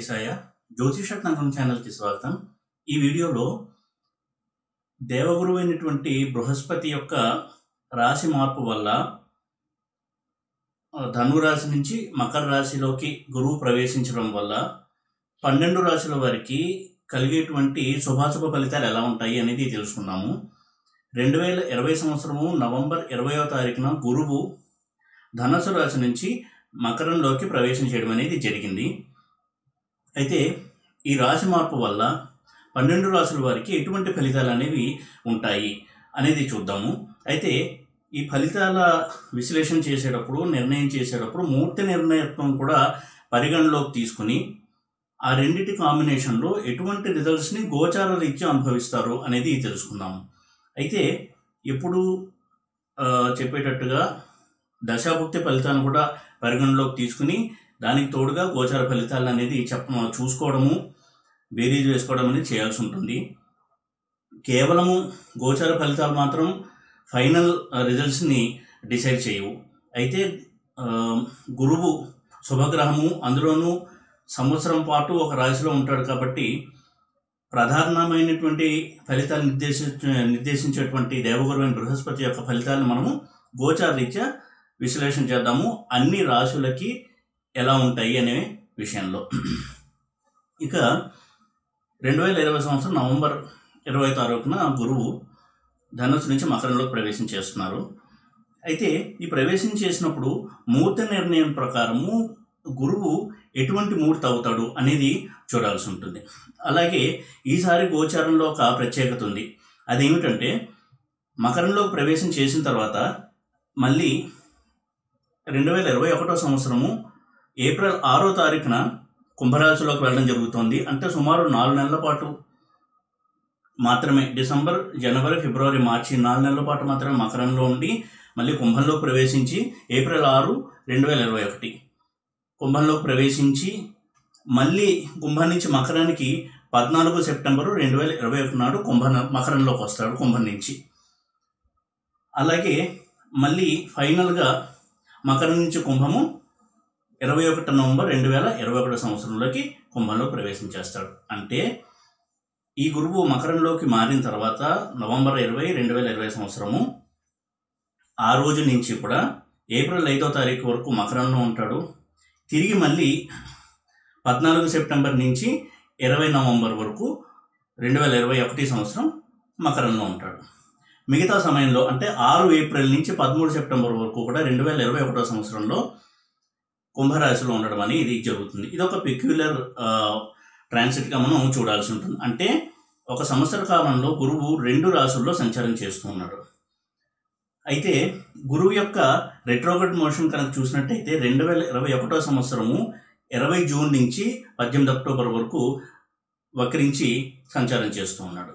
సాయ జ్యోతిష తంత్రం ఛానల్కి స్వాగతం ఈ వీడియోలో దేవగురువు అయినటువంటి బృహస్పతి యొక్క రాశి మార్పు వల్ల ఆ, ధనురాశి నుంచి మకర రాశిలోకి గురువు ప్రవేశించడం వల్ల పన్నెండు రాశుల వారికి కలిగేటువంటి శుభాశుభ ఫలితాలు ఎలా ఉంటాయి అనేది తెలుసుకుందాము రెండు వేల ఇరవై సంవత్సరము నవంబర్ ఇరవయో తారీఖున గురువు ధనుసు రాశి నుంచి మకరంలోకి ప్రవేశం చేయడం అనేది జరిగింది అయితే ఈ రాశి మార్పు వల్ల పన్నెండు రాసుల వారికి ఎటువంటి ఫలితాలు అనేవి ఉంటాయి అనేది చూద్దాము అయితే ఈ ఫలితాల విశ్లేషణ చేసేటప్పుడు నిర్ణయం చేసేటప్పుడు మూర్తి నిర్ణయత్వం కూడా పరిగణలోకి తీసుకుని ఆ రెండిటి కాంబినేషన్లో ఎటువంటి రిజల్ట్స్ని గోచార రీత్యా అనుభవిస్తారు అనేది తెలుసుకుందాము అయితే ఎప్పుడు ఆ, చెప్పేటట్టుగా దశాభుక్తి ఫలితాలను కూడా పరిగణలోకి తీసుకుని దానికి తోడుగా గోచార ఫలితాలు అనేది చెప్ప చూసుకోవడము బేరీజ్ వేసుకోవడం అనేది చేయాల్సి ఉంటుంది కేవలము గోచార ఫలితాలు మాత్రం ఫైనల్ రిజల్ట్స్ని డిసైడ్ చేయవు అయితే ఆ, గురువు శుభగ్రహము అందులోనూ సంవత్సరం పాటు ఒక రాశిలో ఉంటాడు కాబట్టి ప్రధానమైనటువంటి ఫలితాలు నిర్దేశించ నిర్దేశించేటువంటి దేవగురువైన బృహస్పతి యొక్క ఫలితాలను మనము గోచార రీత్యా విశ్లేషణ చేద్దాము అన్ని రాశులకి ఎలా ఉంటాయి అనే విషయంలో ఇక రెండు వేల ఇరవై సంవత్సరం నవంబర్ ఇరవై తారీఖున గురువు ధనుసు నుంచి మకరంలోకి ప్రవేశం చేస్తున్నారు అయితే ఈ ప్రవేశం చేసినప్పుడు మూర్తి నిర్ణయం ప్రకారము గురువు ఎటువంటి మూర్తి అవుతాడు అనేది చూడాల్సి ఉంటుంది అలాగే ఈసారి గోచారంలో ఒక ప్రత్యేకత ఉంది అదేమిటంటే మకరంలోకి ప్రవేశం చేసిన తర్వాత మళ్ళీ రెండు వేల ఇరవై ఒకటో సంవత్సరము ఏప్రిల్ ఆరో తారీఖున కుంభరాశిలోకి వెళ్ళడం జరుగుతోంది అంటే సుమారు నాలుగు నెలల పాటు మాత్రమే డిసెంబర్ జనవరి ఫిబ్రవరి మార్చి నాలుగు నెలల పాటు మాత్రమే మకరంలో ఉండి మళ్ళీ కుంభంలో ప్రవేశించి ఏప్రిల్ ఆరు రెండు వేల ఇరవై ఒకటి కుంభంలో ప్రవేశించి మళ్ళీ కుంభం నుంచి మకరానికి పద్నాలుగు సెప్టెంబరు రెండు వేల ఇరవై ఒకటి నాడు కుంభ మకరంలోకి వస్తాడు కుంభం నుంచి అలాగే మళ్ళీ ఫైనల్గా మకరం నుంచి కుంభము ఇరవై ఒకటి నవంబర్ రెండు వేల ఇరవై ఒకటి సంవత్సరంలోకి కుంభంలో ప్రవేశం చేస్తాడు అంటే ఈ గురువు మకరంలోకి మారిన తర్వాత నవంబర్ ఇరవై రెండు వేల ఇరవై సంవత్సరము ఆ రోజు నుంచి కూడా ఏప్రిల్ ఐదో తారీఖు వరకు మకరంలో ఉంటాడు తిరిగి మళ్ళీ పద్నాలుగు సెప్టెంబర్ నుంచి ఇరవై నవంబర్ వరకు రెండు వేల ఇరవై ఒకటి సంవత్సరం మకరంలో ఉంటాడు మిగతా సమయంలో అంటే ఆరు ఏప్రిల్ నుంచి పదమూడు సెప్టెంబర్ వరకు కూడా రెండు వేల ఇరవై ఒకటో సంవత్సరంలో కుంభరాశిలో ఉండడం అనేది ఇది జరుగుతుంది ఇది ఒక పెక్యులర్ ట్రాన్సిట్గా మనం చూడాల్సి ఉంటుంది అంటే ఒక సంవత్సర కాలంలో గురువు రెండు రాశుల్లో సంచారం చేస్తూ ఉన్నాడు అయితే గురువు యొక్క రెట్రోగడ్ మోషన్ కనుక చూసినట్టయితే రెండు వేల ఇరవై ఒకటో సంవత్సరము ఇరవై జూన్ నుంచి పద్దెనిమిది అక్టోబర్ వరకు వక్రించి సంచారం చేస్తూ ఉన్నాడు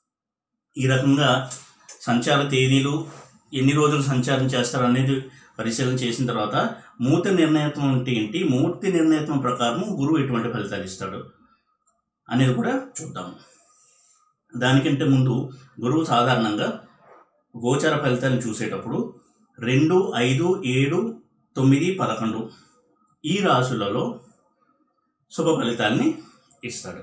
ఈ రకంగా సంచార తేదీలు ఎన్ని రోజులు సంచారం చేస్తారు అనేది పరిశీలన చేసిన తర్వాత మూర్తి నిర్ణయత్వం అంటే ఏంటి మూర్తి నిర్ణయత్వం ప్రకారం గురువు ఎటువంటి ఫలితాలు ఇస్తాడు అనేది కూడా చూద్దాం దానికంటే ముందు గురువు సాధారణంగా గోచర ఫలితాలను చూసేటప్పుడు రెండు ఐదు ఏడు తొమ్మిది పదకొండు ఈ రాశులలో శుభ ఫలితాల్ని ఇస్తాడు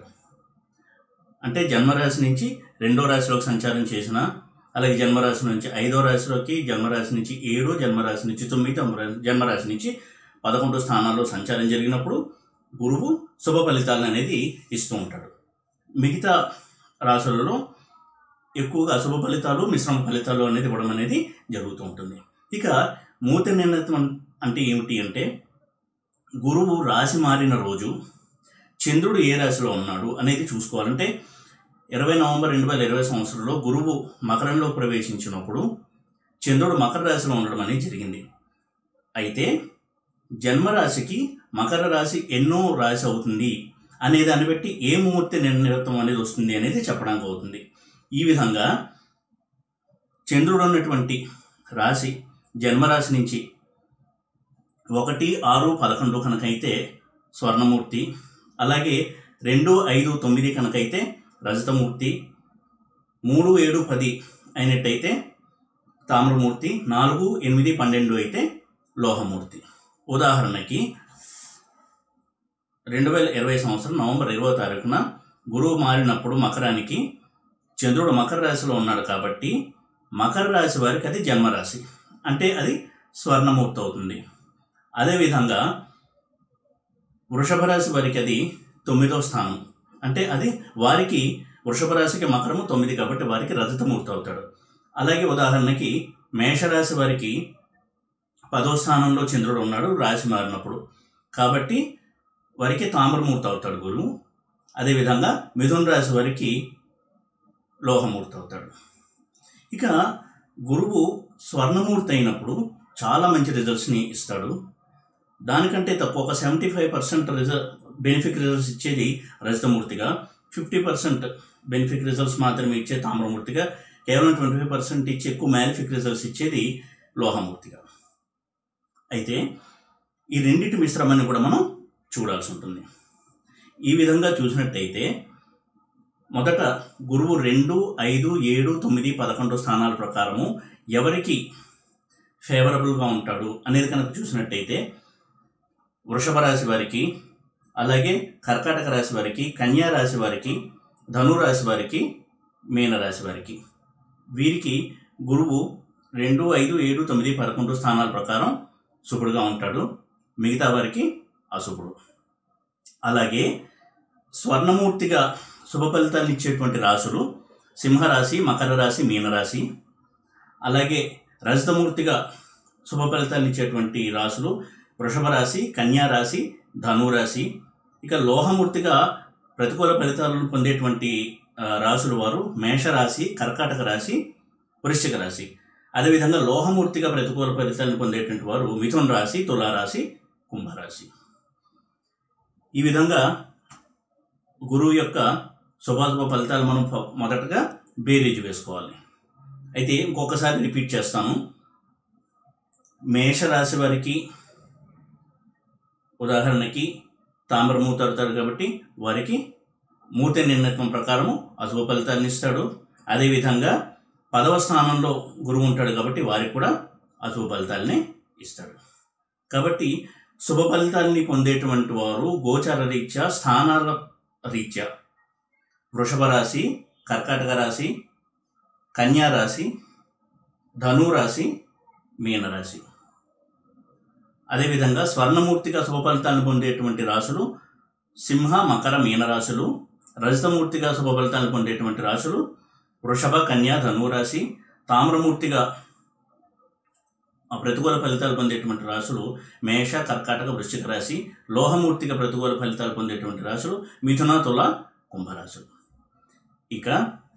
అంటే జన్మరాశి నుంచి రెండో రాశిలోకి సంచారం చేసిన అలాగే జన్మరాశి నుంచి ఐదో రాశిలోకి జన్మరాశి నుంచి ఏడు జన్మరాశి నుంచి తొమ్మిది జన్మరాశి- జన్మరాశి నుంచి పదకొండు స్థానాల్లో సంచారం జరిగినప్పుడు గురువు శుభ ఫలితాలను అనేది ఇస్తూ ఉంటాడు మిగతా రాశులలో ఎక్కువగా అశుభ ఫలితాలు మిశ్రమ ఫలితాలు అనేది ఇవ్వడం అనేది జరుగుతూ ఉంటుంది ఇక మూత నిర్ణయత్వం అంటే ఏమిటి అంటే గురువు రాశి మారిన రోజు చంద్రుడు ఏ రాశిలో ఉన్నాడు అనేది చూసుకోవాలంటే ఇరవై నవంబర్ రెండు వేల ఇరవై సంవత్సరంలో గురువు మకరంలో ప్రవేశించినప్పుడు చంద్రుడు మకర రాశిలో ఉండడం అనేది జరిగింది అయితే జన్మరాశికి మకర రాశి ఎన్నో రాశి అవుతుంది అనే దాన్ని బట్టి ఏ ముహూర్త నిర్ణయత్వం అనేది వస్తుంది అనేది చెప్పడానికి అవుతుంది ఈ విధంగా చంద్రుడు ఉన్నటువంటి రాశి జన్మరాశి నుంచి ఒకటి ఆరు పదకొండు కనుకైతే స్వర్ణమూర్తి అలాగే రెండు ఐదు తొమ్మిది కనుకైతే రజతమూర్తి మూడు ఏడు పది అయినట్టయితే తామ్రమూర్తి నాలుగు ఎనిమిది పన్నెండు అయితే లోహమూర్తి ఉదాహరణకి రెండు వేల ఇరవై సంవత్సరం నవంబర్ ఇరవై తారీఖున గురువు మారినప్పుడు మకరానికి చంద్రుడు మకర రాశిలో ఉన్నాడు కాబట్టి మకర రాశి వారికి అది జన్మరాశి అంటే అది స్వర్ణమూర్తి అవుతుంది అదేవిధంగా వృషభ రాశి వారికి అది తొమ్మిదో స్థానం అంటే అది వారికి వృషభ రాశికి మకరము తొమ్మిది కాబట్టి వారికి రజతమూర్తి అవుతాడు అలాగే ఉదాహరణకి మేషరాశి వారికి పదో స్థానంలో చంద్రుడు ఉన్నాడు రాశి మారినప్పుడు కాబట్టి వారికి తామ్రమూర్తి అవుతాడు గురువు అదేవిధంగా మిథున రాశి వారికి లోహమూర్తి అవుతాడు ఇక గురువు స్వర్ణమూర్తి అయినప్పుడు చాలా మంచి రిజల్ట్స్ని ఇస్తాడు దానికంటే తక్కువ ఒక seventy five percent result benefic results ఇచ్చేది రజతమూర్తిగా ఫిఫ్టీ పర్సెంట్ బెనిఫిక్ రిజల్ట్స్ మాత్రమే ఇచ్చే తామ్రమూర్తిగా కేవలం ట్వంటీ ఫైవ్ పర్సెంట్ ఇచ్చే ఎక్కువ మ్యాలిఫిక్ రిజల్ట్స్ ఇచ్చేది లోహమూర్తిగా అయితే ఈ రెండింటి మిశ్రమాన్ని కూడా మనం చూడాల్సి ఉంటుంది ఈ విధంగా చూసినట్టయితే మొదట గురువు రెండు ఐదు ఏడు తొమ్మిది పదకొండు స్థానాల ప్రకారము ఎవరికి ఫేవరబుల్గా ఉంటాడు అనేది కనుక చూసినట్టయితే వృషభ రాశి వారికి అలాగే కర్కాటక రాశి వారికి కన్యా రాశి వారికి ధనురాశి వారికి మీనరాశి వారికి వీరికి గురువు రెండు ఐదు ఏడు తొమ్మిది పదకొండు స్థానాల ప్రకారం శుభుడుగా ఉంటాడు మిగతా వారికి అశుభుడు అలాగే స్వర్ణమూర్తిగా శుభ ఫలితాలు ఇచ్చేటువంటి రాశులు సింహరాశి మకర రాశి మీనరాశి అలాగే రజతమూర్తిగా శుభ ఫలితాలు ఇచ్చేటువంటి రాశులు వృషభ రాశి కన్యా రాశి ధనురాశి ఇక లోహమూర్తిగా ప్రతికూల ఫలితాలను పొందేటువంటి ఆ, రాశుల వారు మేషరాశి కర్కాటక రాశి వృశ్చిక రాశి అదేవిధంగా లోహమూర్తిగా ప్రతికూల ఫలితాలను పొందేటువంటి వారు మిథున రాశి తులారాశి కుంభరాశి ఈ విధంగా గురువు యొక్క శుభాశుభ ఫలితాలు మనం ఫ- మొదటగా బేరీజ్ వేసుకోవాలి అయితే ఇంకొకసారి రిపీట్ చేస్తాను మేషరాశి వారికి ఉదాహరణకి తామ్రమూర్తి అవుతారు కాబట్టి వారికి మూర్తి నిర్ణయత్వం ప్రకారము అశుభ ఫలితాలను ఇస్తాడు అదేవిధంగా పదవ స్థానంలో గురువు ఉంటాడు కాబట్టి వారికి కూడా అశుభ ఫలితాలని ఇస్తాడు కాబట్టి శుభ ఫలితాలని పొందేటువంటి వారు గోచార రీత్యా స్థానాల రీత్యా వృషభ రాశి కర్కాటక రాశి కన్యా రాశి ధను రాశి మీనరాశి అదేవిధంగా స్వర్ణమూర్తిగా శుభ ఫలితాలను పొందేటువంటి రాశులు సింహ మకర మీనరాశులు రజతమూర్తిగా శుభ ఫలితాలను పొందేటువంటి రాశులు వృషభ కన్యా ధనురాశి తామ్రమూర్తిగా ఆ ప్రతికూల ఫలితాలు పొందేటువంటి రాశులు మేష కర్కాటక వృశ్చిక రాశి లోహమూర్తిగా ప్రతికూల ఫలితాలు పొందేటువంటి రాశులు మిథున తుల కుంభరాశులు ఇక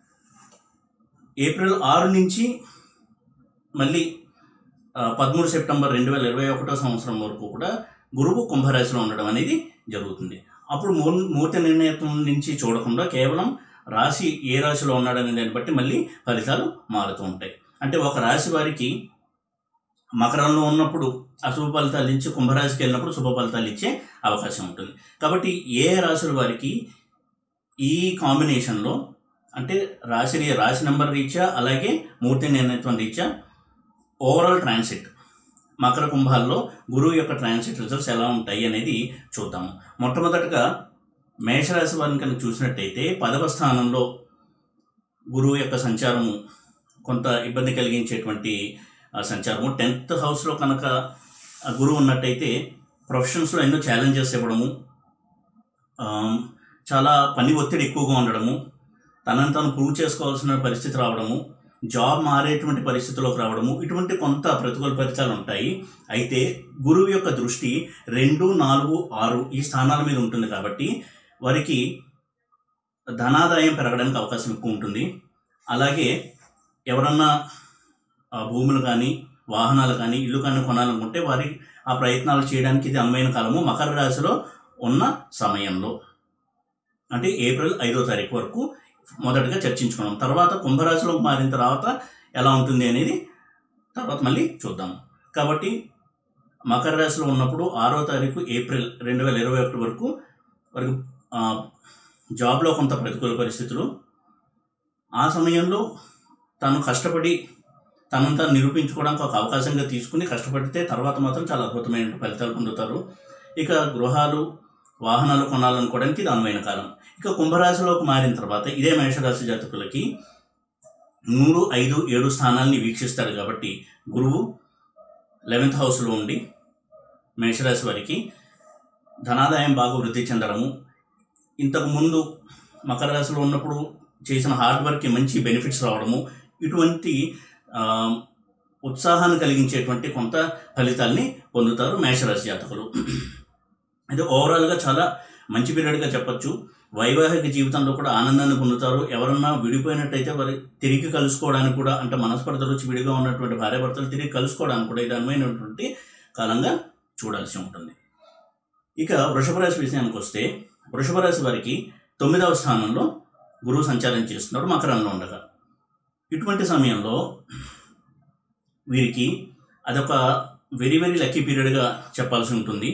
ఏప్రిల్ ఆరు నుంచి మళ్ళీ ఆ, పదమూడు సెప్టెంబర్ రెండు వేల ఇరవై ఒకటో సంవత్సరం వరకు కూడా గురువు కుంభరాశిలో ఉండడం అనేది జరుగుతుంది అప్పుడు మూ మూర్తి నిర్ణయత్వం నుంచి చూడకుండా కేవలం రాశి ఏ రాశిలో ఉన్నాడనే దాన్ని బట్టి మళ్ళీ ఫలితాలు మారుతూ ఉంటాయి అంటే ఒక రాశి వారికి మకరంలో ఉన్నప్పుడు అశుభ ఫలితాలు ఇచ్చి కుంభరాశికి వెళ్ళినప్పుడు శుభ ఫలితాలు ఇచ్చే అవకాశం ఉంటుంది కాబట్టి ఏ రాశుల వారికి ఈ కాంబినేషన్లో అంటే రాశి రాశి నెంబర్ రీత్యా అలాగే మూర్తి నిర్ణయత్వం రీత్యా ఓవరాల్ ట్రాన్సిట్ మకర కుంభాల్లో గురువు యొక్క ట్రాన్సిట్ రిజల్ట్స్ ఎలా ఉంటాయి అనేది చూద్దాము మొట్టమొదటగా మేషరాశి వారిని కనుక చూసినట్టయితే పదవ స్థానంలో గురువు యొక్క సంచారము కొంత ఇబ్బంది కలిగించేటువంటి ఆ, సంచారము టెన్త్ హౌస్లో కనుక ఆ గురువు ఉన్నట్టయితే ప్రొఫెషన్స్లో ఎన్నో ఛాలెంజెస్ ఇవ్వడము ఆ, చాలా పని ఒత్తిడి ఎక్కువగా ఉండడము తనను తాను ప్రూవ్ చేసుకోవాల్సిన పరిస్థితి రావడము జాబ్ మారేటువంటి పరిస్థితిలోకి రావడము ఇటువంటి కొంత ప్రతికూల ఫలితాలు ఉంటాయి అయితే గురువు యొక్క దృష్టి రెండు నాలుగు ఆరు ఈ స్థానాల మీద ఉంటుంది కాబట్టి వారికి ధనాదాయం పెరగడానికి అవకాశం ఎక్కువ ఉంటుంది అలాగే ఎవరన్నా ఆ, భూములు కానీ వాహనాలు కానీ ఇల్లు కానీ కొనాలనుకుంటే వారి ఆ ప్రయత్నాలు చేయడానికి ఇది అనువైన కాలము మకర రాశిలో ఉన్న సమయంలో అంటే ఏప్రిల్ ఐదో తారీఖు వరకు మొదటగా చర్చించుకున్నాం తర్వాత కుంభరాశిలో మారిన తర్వాత ఎలా ఉంటుంది అనేది తర్వాత మళ్ళీ చూద్దాం కాబట్టి మకర రాశిలో ఉన్నప్పుడు ఆరో తారీఖు ఏప్రిల్ రెండు వేల ఇరవై ఒకటి వరకు వరకు ఆ, జాబ్లో కొంత ప్రతికూల పరిస్థితులు ఆ సమయంలో తను కష్టపడి తనను తాను నిరూపించుకోవడానికి ఒక అవకాశంగా తీసుకుని కష్టపడితే తర్వాత మాత్రం చాలా అద్భుతమైన ఫలితాలు పొందుతారు ఇక గృహాలు వాహనాలు కొనాలనుకోవడానికి ఇది అనువైన కాలం ఇక కుంభరాశిలోకి మారిన తర్వాత ఇదే మేషరాశి జాతకులకి మూడు ఐదు ఏడు స్థానాల్ని వీక్షిస్తాడు కాబట్టి గురువు లెవెన్త్ హౌస్లో ఉండి మేషరాశి వారికి ధనాదాయం బాగా వృద్ధి చెందడము ఇంతకు ముందు మకర రాశిలో ఉన్నప్పుడు చేసిన హార్డ్ వర్క్కి మంచి బెనిఫిట్స్ రావడము ఇటువంటి ఆ, ఉత్సాహాన్ని కలిగించేటువంటి కొంత ఫలితాల్ని పొందుతారు మేషరాశి జాతకులు అయితే ఓవరాల్గా చాలా మంచి పీరియడ్గా చెప్పొచ్చు వైవాహిక జీవితంలో కూడా ఆనందాన్ని పొందుతారు ఎవరన్నా విడిపోయినట్టయితే వారి తిరిగి కలుసుకోవడానికి కూడా అంటే మనస్పర్ధలు వచ్చి విడిగా ఉన్నటువంటి భార్యాభర్తలు తిరిగి కలుసుకోవడానికి కూడా ఇది అనువైనటువంటి కాలంగా చూడాల్సి ఉంటుంది ఇక వృషభ రాశి విషయానికి వస్తే వృషభ రాశి వారికి తొమ్మిదవ స్థానంలో గురువు సంచారం చేస్తున్నాడు మకరంలో ఉండగా ఇటువంటి సమయంలో వీరికి అదొక వెరీ వెరీ లక్కీ పీరియడ్గా చెప్పాల్సి ఉంటుంది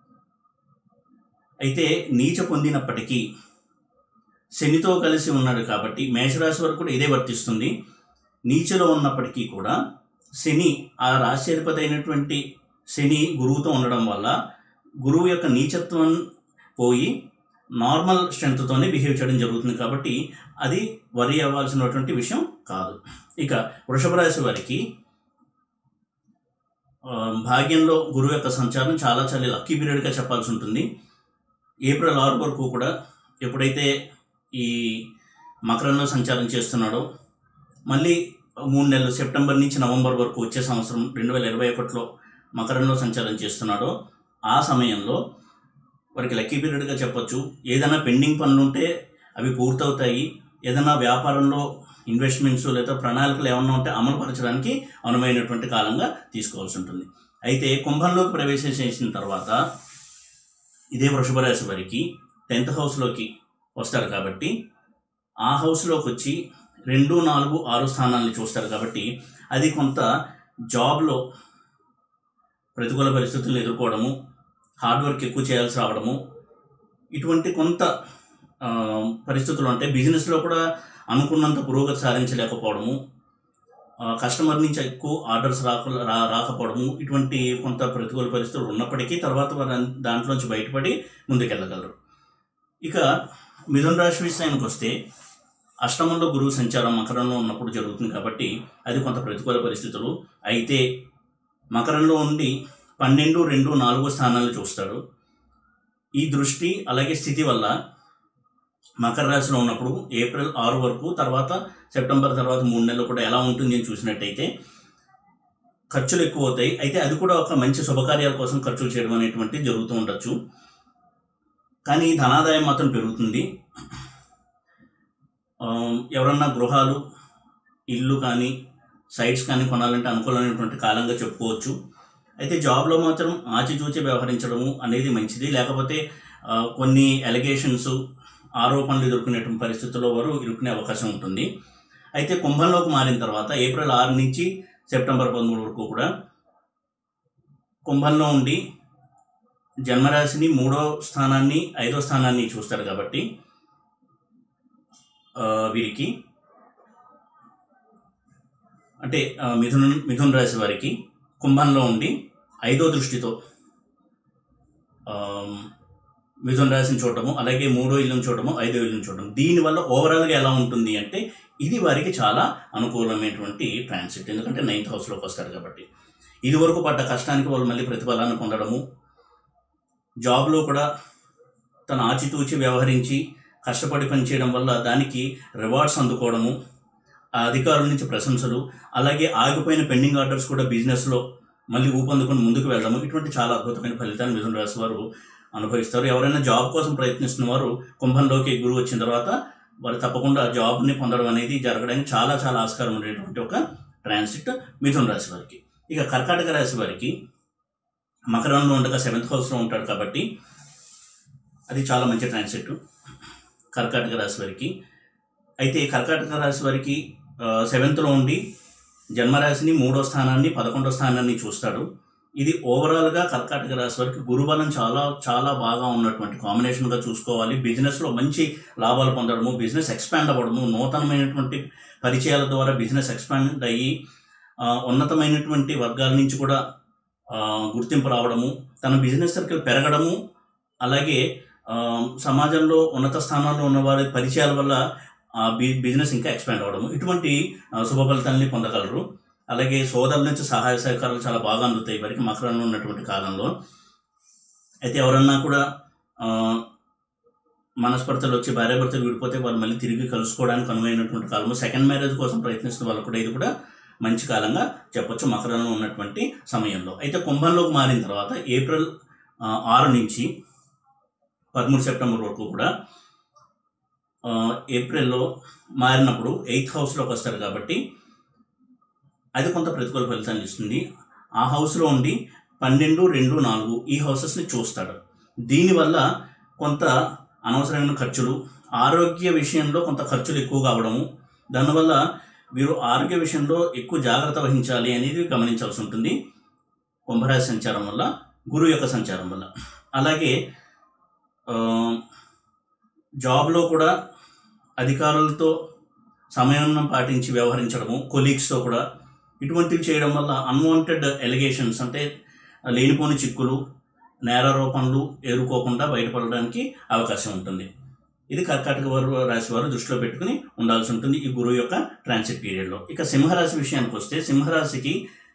అయితే నీచ పొందినప్పటికీ శనితో కలిసి ఉన్నాడు కాబట్టి మేషరాశి వరకు కూడా ఇదే వర్తిస్తుంది నీచలో ఉన్నప్పటికీ కూడా శని ఆ రాశ్యాధిపతి అయినటువంటి శని గురువుతో ఉండడం వల్ల గురువు యొక్క నీచత్వం పోయి నార్మల్ స్ట్రెంగ్త్తోనే బిహేవ్ చేయడం జరుగుతుంది కాబట్టి అది వరి అవ్వాల్సినటువంటి విషయం కాదు ఇక వృషభ రాశి వారికి ఆ, భాగ్యంలో గురువు యొక్క సంచారం చాలా చాలా లక్కీ పీరియడ్గా చెప్పాల్సి ఉంటుంది ఏప్రిల్ ఆరు వరకు కూడా ఎప్పుడైతే ఈ మకరంలో సంచారం చేస్తున్నాడో మళ్ళీ మూడు నెలలు సెప్టెంబర్ నుంచి నవంబర్ వరకు వచ్చే సంవత్సరం రెండు వేల ఇరవై ఒకటిలో మకరంలో సంచారం చేస్తున్నాడో ఆ సమయంలో వారికి లక్కీ పీరియడ్గా చెప్పొచ్చు ఏదైనా పెండింగ్ పనులు ఉంటే అవి పూర్తవుతాయి ఏదైనా వ్యాపారంలో ఇన్వెస్ట్మెంట్స్ లేదా ప్రణాళికలు ఏమన్నా ఉంటే అమలుపరచడానికి అనువైనటువంటి కాలంగా తీసుకోవాల్సి ఉంటుంది అయితే కుంభంలోకి ప్రవేశం చేసిన తర్వాత ఇదే వృషభ రాశి వారికి టెన్త్ హౌస్లోకి వస్తారు కాబట్టి ఆ హౌస్లోకి వచ్చి రెండు నాలుగు ఆరు స్థానాలను చూస్తారు కాబట్టి అది కొంత జాబ్లో ప్రతికూల పరిస్థితులను ఎదుర్కోవడము హార్డ్ వర్క్ ఎక్కువ చేయాల్సి రావడము ఇటువంటి కొంత ఆ, పరిస్థితులు ఉంటాయి బిజినెస్లో కూడా అనుకున్నంత పురోగతి సాధించలేకపోవడము ఆ, కస్టమర్ నుంచి ఎక్కువ ఆర్డర్స్ రాక రా రాకపోవడము ఇటువంటి కొంత ప్రతికూల పరిస్థితులు ఉన్నప్పటికీ తర్వాత వారు దాన్- దాంట్లోంచి బయటపడి ముందుకెళ్ళగలరు ఇక మిథున రాశి విషయానికి వస్తే అష్టమంలో గురువు సంచారం మకరంలో ఉన్నప్పుడు జరుగుతుంది కాబట్టి అది కొంత ప్రతికూల పరిస్థితులు అయితే మకరంలో ఉండి పన్నెండు రెండు నాలుగో స్థానాలు చూస్తాడు ఈ దృష్టి అలాగే స్థితి వల్ల మకర రాశిలో ఉన్నప్పుడు ఏప్రిల్ ఆరు వరకు తర్వాత సెప్టెంబర్ తర్వాత మూడు నెలలు కూడా ఎలా ఉంటుంది అని చూసినట్టయితే ఖర్చులు ఎక్కువ అవుతాయి అయితే అది కూడా ఒక మంచి శుభకార్యాల కోసం ఖర్చులు చేయడం అనేటువంటిది జరుగుతూ ఉండొచ్చు కానీ ధనాదాయం మాత్రం పెరుగుతుంది ఆ, ఎవరన్నా గృహాలు ఇల్లు కానీ సైట్స్ కానీ కొనాలంటే అనుకూలమైనటువంటి కాలంగా చెప్పుకోవచ్చు అయితే జాబ్లో మాత్రం ఆచితూచి వ్యవహరించడము అనేది మంచిది లేకపోతే ఆ, కొన్ని ఎలిగేషన్స్ ఆరోపణలు ఎదుర్కొనేటువంటి పరిస్థితుల్లో వారు ఇరుక్కునే అవకాశం ఉంటుంది అయితే కుంభంలోకి మారిన తర్వాత ఏప్రిల్ ఆరు నుంచి సెప్టెంబర్ పదమూడు వరకు కూడా కుంభంలో ఉండి జన్మరాశిని మూడో స్థానాన్ని ఐదో స్థానాన్ని చూస్తారు కాబట్టి ఆ, వీరికి అంటే ఆ, మిథున మిథున రాశి వారికి కుంభంలో ఉండి ఐదో దృష్టితో ఆ, మిథున రాశిని చూడటము అలాగే మూడో ఇల్లుని చూడటము ఐదో ఇల్లుని చూడటం దీనివల్ల ఓవరాల్గా ఎలా ఉంటుంది అంటే ఇది వారికి చాలా అనుకూలమైనటువంటి ట్రాన్సిట్ ఎందుకంటే నైన్త్ హౌస్లోకి వస్తారు కాబట్టి ఇది వరకు పడ్డ కష్టానికి వాళ్ళు మళ్ళీ ప్రతిఫలాన్ని పొందడము జాబ్లో కూడా తను ఆచితూచి వ్యవహరించి కష్టపడి పనిచేయడం వల్ల దానికి రివార్డ్స్ అందుకోవడము ఆ అధికారుల నుంచి ప్రశంసలు అలాగే ఆగిపోయిన పెండింగ్ ఆర్డర్స్ కూడా బిజినెస్లో మళ్ళీ ఊపందుకొని ముందుకు వెళ్ళడము ఇటువంటి చాలా అద్భుతమైన ఫలితాలు మిథున రాశి వారు అనుభవిస్తారు ఎవరైనా జాబ్ కోసం ప్రయత్నిస్తున్న వారు కుంభంలోకి గురువు వచ్చిన తర్వాత వారు తప్పకుండా జాబ్ని పొందడం అనేది జరగడానికి చాలా చాలా ఆస్కారం ఉండేటువంటి ఒక ట్రాన్సిట్ మిథున రాశి వారికి ఇక కర్కాటక రాశి వారికి మకరంలో ఉండగా సెవెంత్ హౌస్లో ఉంటాడు కాబట్టి అది చాలా మంచి ట్రాన్సిట్ కర్కాటక రాశి వారికి అయితే కర్కాటక రాశి వారికి సెవెంత్లో ఉండి జన్మరాశిని మూడో స్థానాన్ని పదకొండో స్థానాన్ని చూస్తాడు ఇది ఓవరాల్గా కర్కాటక రాశి వారికి గురుబలం చాలా చాలా బాగా ఉన్నటువంటి కాంబినేషన్గా చూసుకోవాలి బిజినెస్లో మంచి లాభాలు పొందడము బిజినెస్ ఎక్స్పాండ్ అవ్వడము నూతనమైనటువంటి పరిచయాల ద్వారా బిజినెస్ ఎక్స్పాండ్ అయ్యి ఆ, ఉన్నతమైనటువంటి వర్గాల నుంచి కూడా ఆ, గుర్తింపు రావడము తన బిజినెస్ సర్కిల్ పెరగడము అలాగే ఆ, సమాజంలో ఉన్నత స్థానాల్లో ఉన్న వారి పరిచయాల వల్ల ఆ బి- బిజినెస్ ఇంకా ఎక్స్పాండ్ అవ్వడము ఇటువంటి ఆ, శుభ ఫలితాలని పొందగలరు అలాగే సోదరుల నుంచి సహాయ సహకారాలు చాలా బాగా అందుతాయి వారికి మకరంలో ఉన్నటువంటి కాలంలో అయితే ఎవరన్నా కూడా ఆ, మనస్పర్ధలు వచ్చి భార్యాభర్తలు విడిపోతే వాళ్ళు మళ్ళీ తిరిగి కలుసుకోవడానికి అనువైనటువంటి కాలము సెకండ్ మ్యారేజ్ కోసం ప్రయత్నిస్తున్న వాళ్ళు కూడా ఇది కూడా మంచి కాలంగా చెప్పొచ్చు మకరంలో ఉన్నటువంటి సమయంలో అయితే కుంభంలోకి మారిన తర్వాత ఏప్రిల్ ఆ, ఆరు నుంచి పదమూడు సెప్టెంబర్ వరకు కూడా ఆ, ఏప్రిల్లో మారినప్పుడు ఎయిత్ హౌస్లోకి వస్తారు కాబట్టి అది కొంత ప్రతికూల ఫలితాన్ని ఇస్తుంది ఆ హౌస్లో ఉండి పన్నెండు రెండు నాలుగు ఈ హౌసెస్ని చూస్తాడు దీనివల్ల కొంత అనవసరమైన ఖర్చులు ఆరోగ్య విషయంలో కొంత ఖర్చులు ఎక్కువగా అవడము దానివల్ల వీరు ఆరోగ్య విషయంలో ఎక్కువ జాగ్రత్త వహించాలి అనేది గమనించాల్సి ఉంటుంది కుంభరాశి సంచారం వల్ల గురువు యొక్క సంచారం వల్ల అలాగే ఆ, జాబ్లో కూడా అధికారులతో సమన్వయం పాటించి వ్యవహరించడము కొలీగ్స్తో కూడా ఇటువంటివి చేయడం వల్ల అన్వాంటెడ్ ఎలిగేషన్స్ అంటే లేనిపోని చిక్కులు నేరారోపణలు ఎదుర్కోకుండా బయటపడడానికి అవకాశం ఉంటుంది ఇది కర్కాటక వారు రాశి వారు దృష్టిలో పెట్టుకుని ఉండాల్సి ఉంటుంది ఈ గురువు యొక్క ట్రాన్సిట్ పీరియడ్లో ఇక సింహరాశి విషయానికి వస్తే సింహరాశికి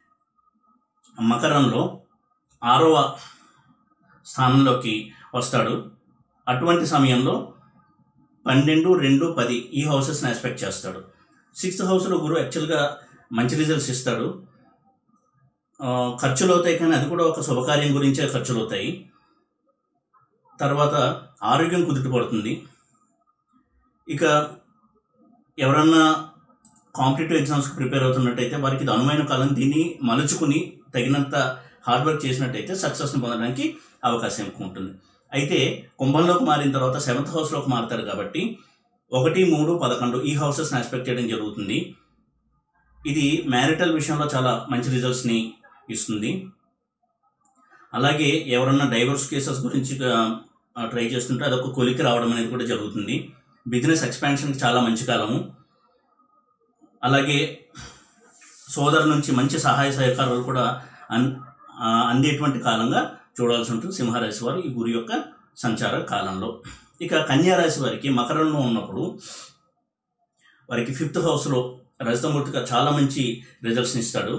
మకరంలో ఆరవ స్థానంలోకి వస్తాడు అటువంటి సమయంలో పన్నెండు రెండు పది ఈ హౌసెస్ని ఎక్స్పెక్ట్ చేస్తాడు సిక్స్త్ హౌస్లో గురువు యాక్చువల్గా మంచి రిజల్ట్స్ ఇస్తాడు ఆ, ఖర్చులు అవుతాయి కానీ అది కూడా ఒక శుభకార్యం గురించే ఖర్చులు అవుతాయి తర్వాత ఆరోగ్యం కుదుటపడుతుంది ఇక ఎవరన్నా కాంపిటేటివ్ ఎగ్జామ్స్కి ప్రిపేర్ అవుతున్నట్టయితే వారికి ఇది అనువైన కాలం దీన్ని మలుచుకుని తగినంత హార్డ్ వర్క్ చేసినట్టయితే సక్సెస్ని పొందడానికి అవకాశం ఎక్కువ ఉంటుంది అయితే కుంభంలోకి మారిన తర్వాత సెవెంత్ హౌస్లోకి మారుతారు కాబట్టి ఒకటి మూడు పదకొండు ఈ హౌసెస్ని ఎక్స్పెక్ట్ చేయడం జరుగుతుంది ఇది మ్యారిటల్ విషయంలో చాలా మంచి రిజల్ట్స్ని ఇస్తుంది అలాగే ఎవరన్నా డైవర్స్ కేసెస్ గురించి ట్రై చేస్తుంటే అదొక కొలికి రావడం అనేది కూడా జరుగుతుంది బిజినెస్ ఎక్స్పాన్షన్కి చాలా మంచి కాలము అలాగే సోదరుల నుంచి మంచి సహాయ సహకారాలు కూడా అన్ ఆ, అందేటువంటి కాలంగా చూడాల్సి ఉంటుంది సింహరాశి వారు ఈ గురి యొక్క సంచార కాలంలో ఇక కన్యా రాశి వారికి మకరంలో ఉన్నప్పుడు వారికి ఫిఫ్త్ హౌస్లో రజతమూర్తిగా చాలా మంచి రిజల్ట్స్ని ఇస్తాడు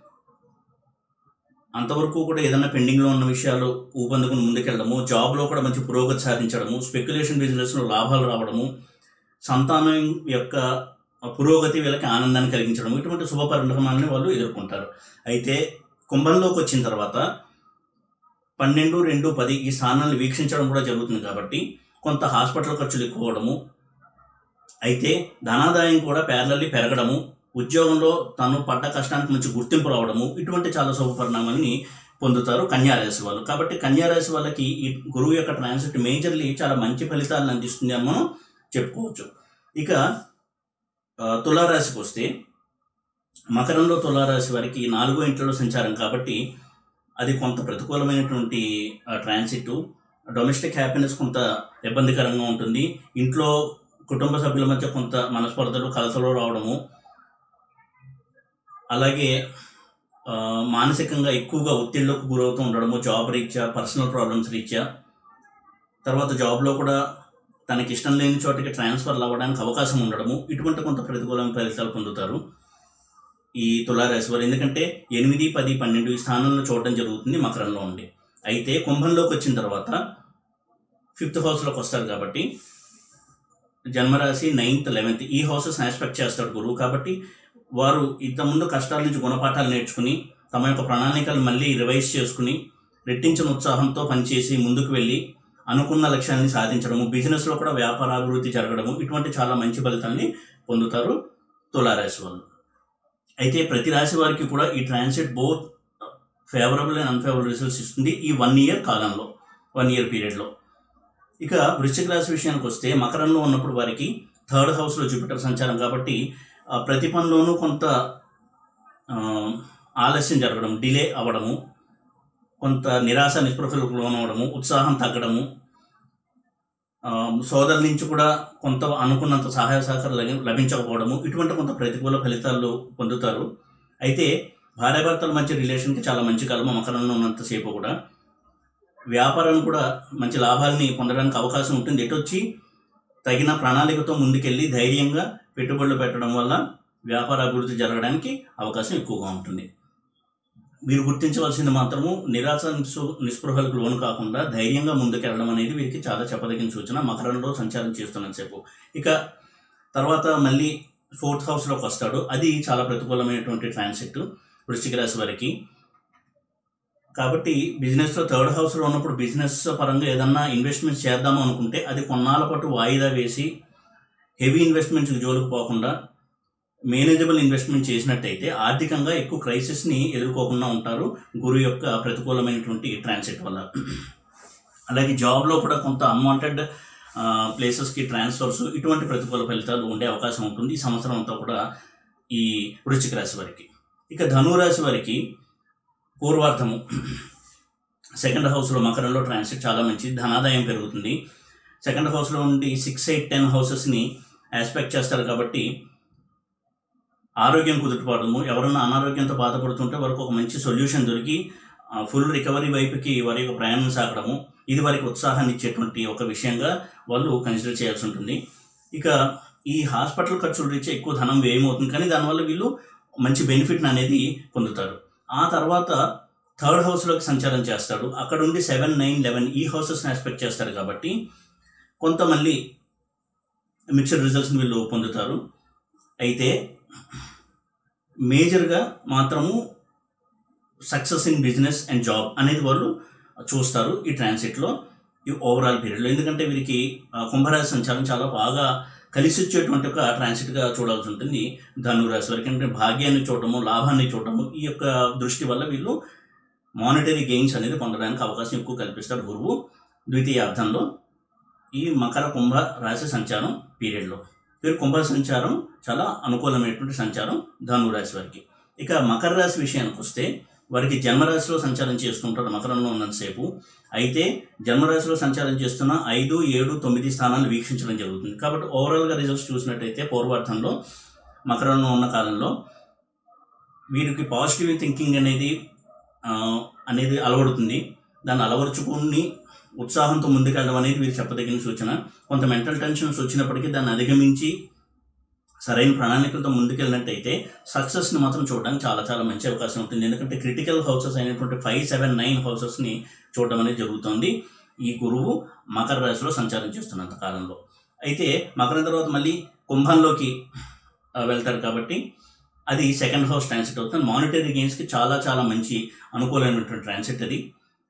అంతవరకు కూడా ఏదైనా పెండింగ్లో ఉన్న విషయాలు ఊపందుకుని ముందుకెళ్ళడము జాబ్లో కూడా మంచి పురోగతి సాధించడము స్పెక్యులేషన్ బిజినెస్లో లాభాలు రావడము సంతానం యొక్క పురోగతి వీళ్ళకి ఆనందాన్ని కలిగించడం ఇటువంటి శుభ పరిణామాలని వాళ్ళు ఎదుర్కొంటారు అయితే కుంభంలోకి వచ్చిన తర్వాత పన్నెండు రెండు పది ఈ స్థానాన్ని వీక్షించడం కూడా జరుగుతుంది కాబట్టి కొంత హాస్పిటల్ ఖర్చులు ఎక్కువ అవడము అయితే ధనాదాయం కూడా ప్యారలల్లీ పెరగడము ఉద్యోగంలో తను పడ్డ కష్టానికి మంచి గుర్తింపు రావడము ఇటువంటి చాలా శుభ పరిణామాలని పొందుతారు కన్యారాశి వాళ్ళు కాబట్టి కన్యారాశి వాళ్ళకి ఈ గురువు యొక్క ట్రాన్సిట్ మేజర్లీ చాలా మంచి ఫలితాలను అందిస్తుంది అని మనం చెప్పుకోవచ్చు ఇక ఆ, తులారాశికి వస్తే మకరంలో తులారాశి వారికి నాలుగో ఇంట్లో సంచారం కాబట్టి అది కొంత ప్రతికూలమైనటువంటి ట్రాన్సిట్ డొమెస్టిక్ హ్యాపీనెస్ కొంత ఇబ్బందికరంగా ఉంటుంది ఇంట్లో కుటుంబ సభ్యుల మధ్య కొంత మనస్పర్ధలు కలతలు రావడము అలాగే ఆ, మానసికంగా ఎక్కువగా ఒత్తిడిలోకి గురవుతూ ఉండడము జాబ్ రీత్యా పర్సనల్ ప్రాబ్లమ్స్ రీత్యా తర్వాత జాబ్లో కూడా తనకి ఇష్టం లేని చోటికి ట్రాన్స్ఫర్లు అవ్వడానికి అవకాశం ఉండడము ఇటువంటి కొంత ప్రతికూలమైన ఫలితాలు పొందుతారు ఈ తులారాశి వారు ఎందుకంటే ఎనిమిది పది పన్నెండు ఈ స్థానంలో చూడడం జరుగుతుంది మకరంలో ఉండి అయితే కుంభంలోకి వచ్చిన తర్వాత ఫిఫ్త్ హౌస్లోకి వస్తారు కాబట్టి జన్మరాశి నైన్త్ లెవెన్త్ ఈ హౌసెస్ ఎక్స్పెక్ట్ చేస్తాడు గురువు కాబట్టి వారు ఇంతకుముందు కష్టాల నుంచి గుణపాఠాలు నేర్చుకుని తమ యొక్క ప్రణాళికలు మళ్ళీ రివైజ్ చేసుకుని రెట్టించిన ఉత్సాహంతో పనిచేసి ముందుకు వెళ్ళి అనుకున్న లక్ష్యాన్ని సాధించడము బిజినెస్లో కూడా వ్యాపార అభివృద్ధి జరగడము ఇటువంటి చాలా మంచి ఫలితాన్ని పొందుతారు తులారాశి వాళ్ళు అయితే ప్రతి రాశి వారికి కూడా ఈ transit both favourable and unfavourable results ఇస్తుంది ఈ వన్ ఇయర్ కాలంలో వన్ ఇయర్ పీరియడ్లో ఇక వృశ్చిక రాశి విషయానికి వస్తే మకరంలో ఉన్నప్పుడు వారికి థర్డ్ హౌస్లో జూపిటర్ సంచారం కాబట్టి ఆ, ప్రతి పనిలోనూ కొంత ఆ, ఆలస్యం జరగడం డిలే అవ్వడము కొంత నిరాశ నిస్పృహలకు లోనవడము ఉత్సాహం తగ్గడము ఆ, సోదరుల నుంచి కూడా కొంత అనుకున్నంత సహాయ సహకారం లభి- లభించకపోవడము ఇటువంటి కొంత ప్రతికూల ఫలితాలు పొందుతారు అయితే భార్యాభర్తల మధ్య రిలేషన్కి చాలా మంచి కాలము మకరంలో ఉన్నంతసేపు కూడా వ్యాపారం కూడా మంచి లాభాలని పొందడానికి అవకాశం ఉంటుంది ఎటు వచ్చి తగిన ప్రణాళికతో ముందుకెళ్ళి ధైర్యంగా పెట్టుబడులు పెట్టడం వల్ల వ్యాపార అభివృద్ధి జరగడానికి అవకాశం ఎక్కువగా ఉంటుంది వీరు గుర్తించవలసింది మాత్రము నిరాశ నిస్పృ- నిస్పృహలకు లోను కాకుండా ధైర్యంగా ముందుకెళ్ళడం అనేది వీరికి చాలా చెప్పదగిన సూచన మకరంలో సంచారం చేస్తున్నంతసేపు ఇక తర్వాత మళ్ళీ ఫోర్త్ హౌస్లోకి వస్తాడు అది చాలా ప్రతికూలమైనటువంటి ట్రాన్సిట్ వృశ్చిక రాశి వారికి కాబట్టి బిజినెస్లో థర్డ్ హౌస్లో ఉన్నప్పుడు బిజినెస్ పరంగా ఏదన్నా ఇన్వెస్ట్మెంట్ చేద్దాము అనుకుంటే అది కొన్నాళ్ళ పాటు వాయిదా వేసి హెవీ ఇన్వెస్ట్మెంట్స్ జోలికి పోకుండా మేనేజబుల్ ఇన్వెస్ట్మెంట్ చేసినట్టయితే ఆర్థికంగా ఎక్కువ క్రైసిస్ని ఎదుర్కోకుండా ఉంటారు గురువు యొక్క ప్రతికూలమైనటువంటి ట్రాన్సిట్ వల్ల అలాగే జాబ్లో కూడా కొంత అన్వాంటెడ్ ప్లేసెస్కి ట్రాన్స్ఫర్స్ ఇటువంటి ప్రతికూల ఫలితాలు ఉండే అవకాశం ఉంటుంది ఈ సంవత్సరం అంతా కూడా ఈ వృశ్చిక రాశి వారికి ఇక ధనురాశి వారికి పూర్వార్థము సెకండ్ హౌస్లో మకరంలో ట్రాన్సిట్ చాలా మంచిది ధనాదాయం పెరుగుతుంది సెకండ్ హౌస్లో ఉండి సిక్స్ ఎయిట్ టెన్ హౌసెస్ని ఆస్పెక్ట్ చేస్తారు కాబట్టి ఆరోగ్యం కుదుటపడము ఎవరన్నా అనారోగ్యంతో బాధపడుతుంటే వారికి ఒక మంచి సొల్యూషన్ దొరికి ఫుల్ రికవరీ వైపుకి వారి యొక్క ప్రయాణం సాగడము ఇది వారికి ఉత్సాహాన్ని ఇచ్చేటువంటి ఒక విషయంగా వాళ్ళు కన్సిడర్ చేయాల్సి ఉంటుంది ఇక ఈ హాస్పిటల్ ఖర్చులు రీచ్ ఎక్కువ ధనం వ్యయమవుతుంది కానీ దానివల్ల వీళ్ళు మంచి బెనిఫిట్ అనేది పొందుతారు ఆ తర్వాత థర్డ్ హౌస్లోకి సంచారం చేస్తాడు అక్కడ ఉండి సెవెన్ నైన్ లెవెన్ ఈ హౌసెస్ని ఎక్స్పెక్ట్ చేస్తారు కాబట్టి కొంత మళ్ళీ మిక్స్డ్ రిజల్ట్స్ని వీళ్ళు పొందుతారు అయితే మేజర్గా మాత్రము success in business and job అనేది వాళ్ళు చూస్తారు ఈ ట్రాన్సిట్లో ఈ ఓవరాల్ పీరియడ్లో ఎందుకంటే వీరికి ఆ, కుంభరాశి సంచారం చాలా బాగా కలిసి వచ్చేటువంటి ఒక ట్రాన్సిట్గా చూడాల్సి ఉంటుంది ధనురాశి వారికి అంటే భాగ్యాన్ని చూడటము లాభాన్ని చూడటము ఈ యొక్క దృష్టి వల్ల వీళ్ళు మానిటరీ గెయిన్స్ అనేది పొందడానికి అవకాశం ఎక్కువ కల్పిస్తాడు గురువు ద్వితీయ అర్థంలో ఈ మకర కుంభ రాశి సంచారం పీరియడ్లో వీరు కుంభ సంచారం చాలా అనుకూలమైనటువంటి సంచారం ధను రాశి వారికి ఇక మకర రాశి విషయానికి వస్తే వారికి జన్మరాశిలో సంచారం చేస్తుంటారు మకరంలో ఉన్నంతసేపు అయితే జన్మరాశిలో సంచారం చేస్తున్న ఐదు ఏడు తొమ్మిది స్థానాలు వీక్షించడం జరుగుతుంది కాబట్టి ఓవరాల్గా రిజల్ట్స్ చూసినట్టయితే పూర్వార్థంలో మకరంలో ఉన్న కాలంలో వీరికి పాజిటివ్ థింకింగ్ అనేది ఆ, అనేది అలవడుతుంది దాన్ని అలవరుచుకుని ఉత్సాహంతో ముందుకెళ్ళడం అనేది వీరు చెప్పదగిన సూచన కొంత మెంటల్ టెన్షన్స్ వచ్చినప్పటికీ దాన్ని అధిగమించి సరైన ప్రణాళికలతో ముందుకెళ్ళినట్టయితే సక్సెస్ని మాత్రం చూడడానికి చాలా చాలా మంచి అవకాశం ఉంటుంది ఎందుకంటే క్రిటికల్ హౌసెస్ అయినటువంటి ఫైవ్ సెవెన్ నైన్ హౌసెస్ని చూడడం అనేది జరుగుతుంది ఈ గురువు మకర రాశిలో సంచారం చేస్తున్నంత కాలంలో అయితే మకరం తర్వాత మళ్ళీ కుంభంలోకి ఆ, వెళ్తారు కాబట్టి అది సెకండ్ హౌస్ ట్రాన్సిట్ అవుతుంది మానిటరీ గెయిన్స్కి చాలా చాలా మంచి అనుకూలమైనటువంటి ట్రాన్సిట్ అది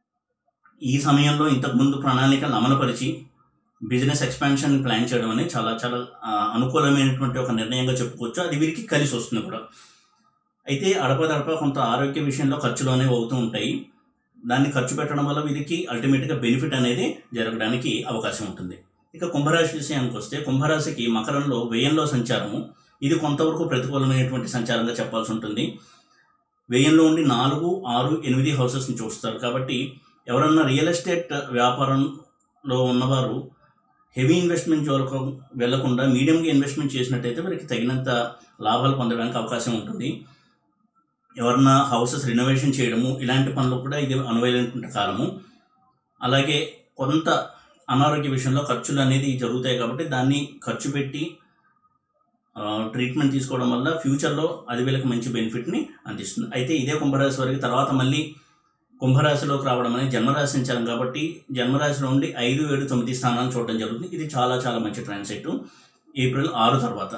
ఈ సమయంలో ఇంతకుముందు ప్రణాళికలు అమలుపరిచి బిజినెస్ ఎక్స్పాన్షన్ ప్లాన్ చేయడం అనేది చాలా చాలా ఆ, అనుకూలమైనటువంటి ఒక నిర్ణయంగా చెప్పుకోవచ్చు అది వీరికి కలిసి వస్తుంది కూడా అయితే అడపదడప కొంత ఆరోగ్య విషయంలో ఖర్చులు అనేవి అవుతూ ఉంటాయి దాన్ని ఖర్చు పెట్టడం వల్ల వీరికి అల్టిమేట్గా బెనిఫిట్ అనేది జరగడానికి అవకాశం ఉంటుంది ఇక కుంభరాశి విషయానికి వస్తే కుంభరాశికి మకరంలో వ్యయంలో సంచారము ఇది కొంతవరకు ప్రతికూలమైనటువంటి సంచారంగా చెప్పాల్సి ఉంటుంది వ్యయంలో ఉండి నాలుగు ఆరు ఎనిమిది హౌసెస్ని చూస్తారు కాబట్టి ఎవరన్నా రియల్ ఎస్టేట్ వ్యాపారంలో ఉన్నవారు హెవీ ఇన్వెస్ట్మెంట్ జోలకు వెళ్లకుండా మీడియంగా ఇన్వెస్ట్మెంట్ చేసినట్టయితే వారికి తగినంత లాభాలు పొందడానికి అవకాశం ఉంటుంది ఎవరన్నా హౌసెస్ రినోవేషన్ చేయడము ఇలాంటి పనులు కూడా ఇది అనువైనటువంటి కాలము అలాగే కొంత అనారోగ్య విషయంలో ఖర్చులు అనేది జరుగుతాయి కాబట్టి దాన్ని ఖర్చు పెట్టి ఆ, ట్రీట్మెంట్ తీసుకోవడం వల్ల ఫ్యూచర్లో అది వీళ్ళకి మంచి బెనిఫిట్ని అందిస్తుంది అయితే ఇదే కుంభరాశి వారికి తర్వాత మళ్ళీ కుంభరాశిలోకి రావడం అనేది జన్మరాశి సంచారం కాబట్టి జన్మరాశిలో ఉండి ఐదు ఏడు తొమ్మిది స్థానాలు చూడడం జరుగుతుంది ఇది చాలా చాలా మంచి ట్రాన్సిట్ ఏప్రిల్ ఆరు తర్వాత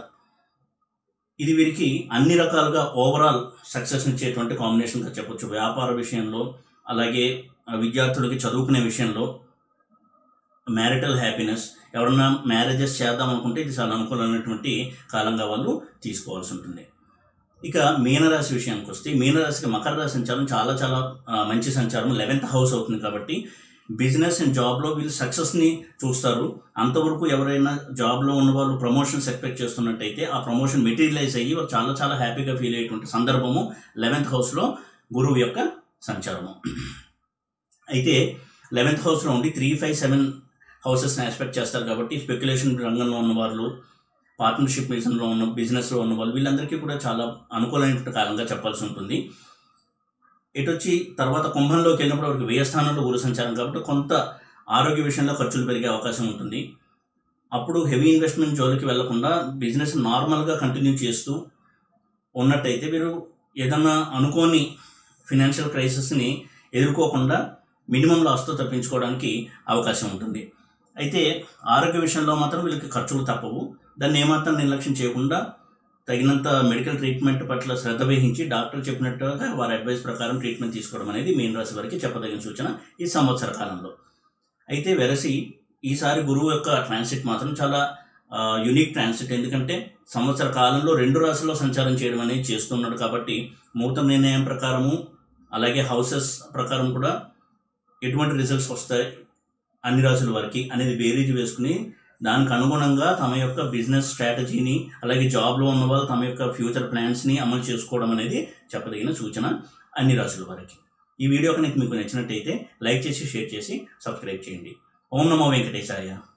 ఇది వీరికి అన్ని రకాలుగా ఓవరాల్ సక్సెస్ ఇచ్చేటువంటి కాంబినేషన్గా చెప్పొచ్చు వ్యాపార విషయంలో అలాగే ఆ, విద్యార్థులకి చదువుకునే విషయంలో మ్యారిటల్ హ్యాపీనెస్ ఎవరన్నా మ్యారేజెస్ చేద్దాం అనుకుంటే ఇది చాలా అనుకూలమైనటువంటి కాలంగా వాళ్ళు తీసుకోవాల్సి ఉంటుంది ఇక మీనరాశి విషయానికి వస్తే మీనరాశికి మకర రాశి సంచారం చాలా చాలా ఆ, మంచి సంచారం లెవెన్త్ హౌస్ అవుతుంది కాబట్టి బిజినెస్ అండ్ జాబ్లో వీళ్ళు సక్సెస్ని చూస్తారు అంతవరకు ఎవరైనా జాబ్లో ఉన్న వాళ్ళు ప్రమోషన్స్ ఎక్స్పెక్ట్ చేస్తున్నట్టయితే ఆ ప్రమోషన్ మెటీరియలైజ్ అయ్యి వాళ్ళు చాలా చాలా హ్యాపీగా ఫీల్ అయ్యేటువంటి సందర్భము లెవెన్త్ హౌస్లో గురువు యొక్క సంచారము అయితే లెవెన్త్ హౌస్లో ఉండి త్రీ ఫైవ్ సెవెన్ హౌసెస్ని ఎక్స్పెక్ట్ చేస్తారు కాబట్టి స్పెక్యులేషన్ రంగంలో ఉన్న వాళ్ళు పార్ట్నర్షిప్ బిజినెస్లో ఉన్న బిజినెస్లో ఉన్న వాళ్ళు వీళ్ళందరికీ కూడా చాలా అనుకూలమైనటువంటి కాలంగా చెప్పాల్సి ఉంటుంది ఇటు వచ్చి తర్వాత కుంభంలోకి వెళ్ళినప్పుడు వారికి వ్యయ స్థానంలో గురు సంచారం కాబట్టి కొంత ఆరోగ్య విషయంలో ఖర్చులు పెరిగే అవకాశం ఉంటుంది అప్పుడు హెవీ ఇన్వెస్ట్మెంట్ జోలికి వెళ్లకుండా బిజినెస్ నార్మల్గా కంటిన్యూ చేస్తూ ఉన్నట్టయితే మీరు ఏదన్నా అనుకోని ఫినాన్షియల్ క్రైసిస్ని ఎదుర్కోకుండా మినిమం లాస్తో తప్పించుకోవడానికి అవకాశం ఉంటుంది అయితే ఆరోగ్య విషయంలో మాత్రం వీళ్ళకి ఖర్చులు తప్పవు దాన్ని ఏమాత్రం నిర్లక్ష్యం చేయకుండా తగినంత మెడికల్ ట్రీట్మెంట్ పట్ల శ్రద్ధ వహించి డాక్టర్ చెప్పినట్టుగా వారి అడ్వైస్ ప్రకారం ట్రీట్మెంట్ తీసుకోవడం అనేది మీన రాశి వారికి చెప్పదగిన సూచన ఈ సంవత్సర కాలంలో అయితే వెరసి ఈసారి గురువు యొక్క ట్రాన్సిట్ మాత్రం చాలా యునిక్ ట్రాన్సిట్ ఎందుకంటే సంవత్సర కాలంలో రెండు రాశుల్లో సంచారం చేయడం అనేది చేస్తున్నాడు కాబట్టి ముహూర్తం నిర్ణయం ప్రకారము అలాగే హౌసెస్ ప్రకారం కూడా ఎటువంటి రిజల్ట్స్ వస్తాయి అన్ని రాశుల వారికి అనేది బేరీజ్ వేసుకుని దానికి అనుగుణంగా తమ యొక్క బిజినెస్ స్ట్రాటజీని అలాగే జాబ్లో ఉన్న వాళ్ళు తమ యొక్క ఫ్యూచర్ ప్లాన్స్ని అమలు చేసుకోవడం అనేది చెప్పదగిన సూచన అన్ని రాశుల వారికి ఈ వీడియో కనుక మీకు నచ్చినట్టయితే లైక్ చేసి షేర్ చేసి సబ్స్క్రైబ్ చేయండి ఓం నమో వెంకటేశాయ